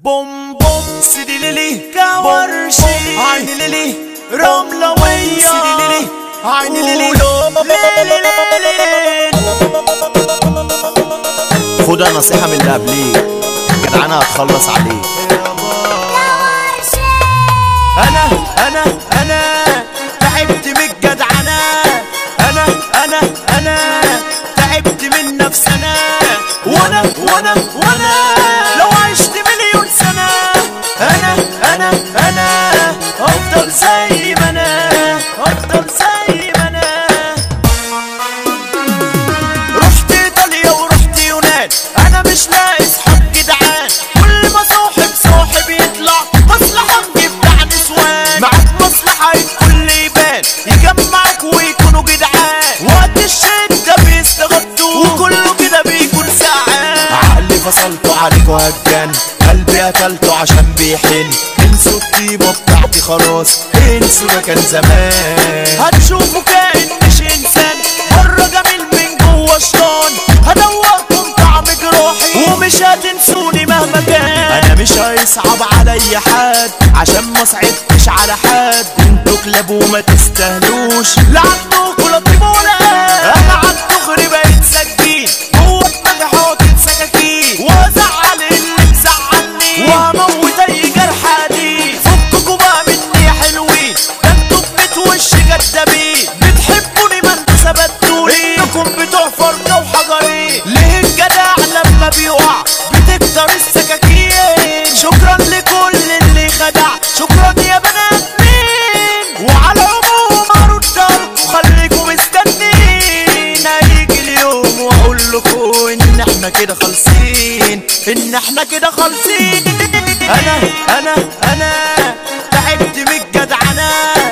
بوم بوم سيدي ليلي كورشي عيني ليلي رملة ويا سيدي ليلي عيني ليلي ليلي ليلي خدها نصيحة من اللي قبليك جدعانة هتخلص عليك انا انا انا تعبت من الجدعنة انا انا انا تعبت من نفسنا وانا وانا وانا لو عشت مليون سنة انا انا انا افضل زي ما انا افضل زي ما انا رحت ايطاليا ورحت يونان انا مش لاقي صحاب جدعان كل ما صاحب صاحب يطلع مصلحة نجيب بتاع نسوان معاك مصلحة الكل يبان يجمعك ويكونوا جدعان وقت الشدة بيستغطوا وكله كده بيكون ساعان عقلي فصلته عليك وهجان قلبي قتلته عشان بيحن انسوا الطيبة بتاعتي خلاص انسوا ده كان زمان هتشوفوا كائن مش انسان بره جميل من جوه شيطان هدوقكم طعم جروحي ومش هتنسوني مهما كان انا مش هيصعب عليا حد عشان ما صعبتش على حد انتوا كلاب وما تستاهلوش لا عندكوا لا طيب ولا قال. انا عالدغري بقيت سكين جوه دماغي حاطط سكاكين وازعل اللي مزعلني وهموت اي جرح قديم فككوا بقى مني يا حلوين ده انتوا بميت وش كدابين بتحبوني ما انتوا ثبتوني انكم بتوع فرقه وحجرين ليه الجدع لما بيقع بتكتر السكاكين شكرا لكل اللي خدع شكرا يا بنات مين وعلى العموم ارد لكم خليكم مستنين هيجي اليوم واقول لكم ان احنا كده خالصين ان احنا كده خالصين انا انا انا تعبت من الجدعنة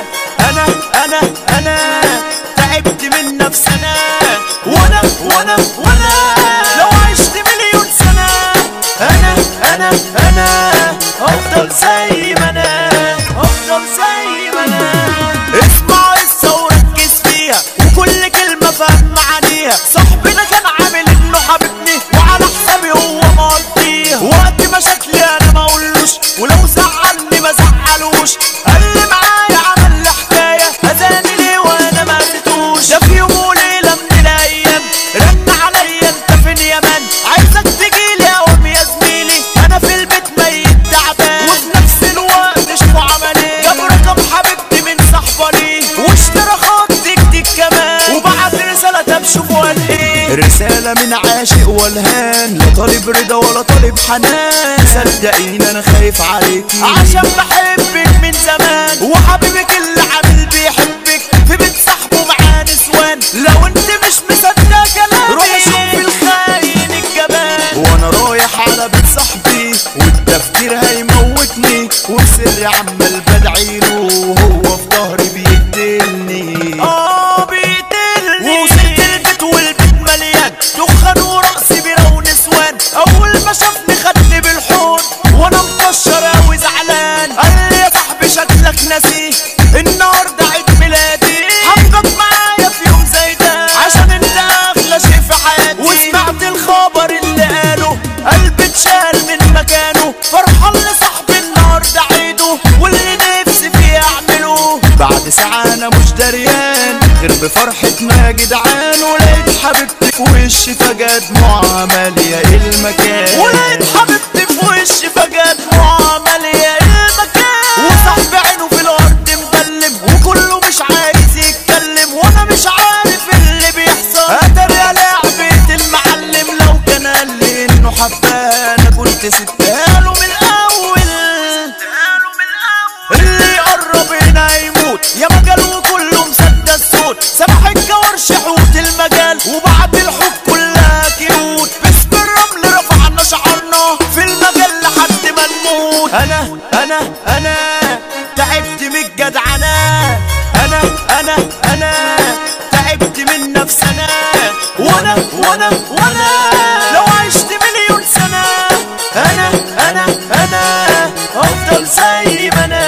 انا انا انا تعبت من نفسنا وانا وانا وانا لو عشت مليون سنة انا انا انا افضل زي ما انا افضل زي ما انا اسمع قصة وركز فيها وكل كلمة فاهم معانيها صاحبنا كان عامل انه حبيبني وعلى حسابي هو مقضيها وقت مشاكلي انا ما اقولوش ولو زعلني ما زعلوش قال لي معايا عمل لي حكاية اذاني ليه وانا ما اديتوش ده في يوم وليلة من الايام رن عليا انت فين يا مان عايزك تجيلي اقوم يا زميلي انا في البيت ميت تعبان وفي نفس الوقت شوفوا عمل ايه جاب رقم حبيبتي من صاحباني واشترى خط جديد كمان وبعت رسالة طب شوفوا قال ايه رسالة من عاشق والهان لا طالب رضا ولا طالب حنان صدقيني انا خايف عليكي عشان بحبك من زمان وحبيبك اللي عامل بيحبك في بيت صاحبه معاه نسوان لو انت مش مصدق كلامي روح شوف الخاين الجبان وانا رايح على بيت صاحبي والتفكير هيموتني وسري عمال بدعيله وهو في ظهري بيقتلني اه بيقتلني ووصلت البيت والبيت مليان دخان ورقص بيرة ونسوان اول ما شافني خدني بالحضن وانا مكشر اوي زعلان قال لي يا صاحبي شكلك ناسي النهارده عيد ميلادي حبك معايا في يوم زي ده عشان انت اغلى شيء في حياتي وسمعت الخبر اللي قاله قلبي اتشال من مكانه فرحان لصاحبي النهارده عيده واللي نفسي فيه اعمله بعد ساعة انا مش دريان غير بفرحة ما جدعان ولقيت حبيبتي في وشي فجأة دموعها مالية المكان ولقيت حبيبتي في وشي فجأة دموعها مالية المكان وصاحبي عينه في الأرض مبلم وكله مش عايز يتكلم وأنا مش عارف اللي بيحصل أتاري يا لعبة المعلم لو كان قال لي إنه حبها أنا كنت سبتها له من الأول اللي يقرب هنا يموت يا مجال وكله مسدس الصوت سمح الجوارش حوت المجال وبعد الحب كلها كيوت باسم الرمل رفعنا شعرنا في المجال لحد ما نموت انا انا انا تعبت من الجدعنة انا انا انا تعبت من نفسنا وانا وانا وانا لو عشت مليون سنة انا انا انا افضل زي ما انا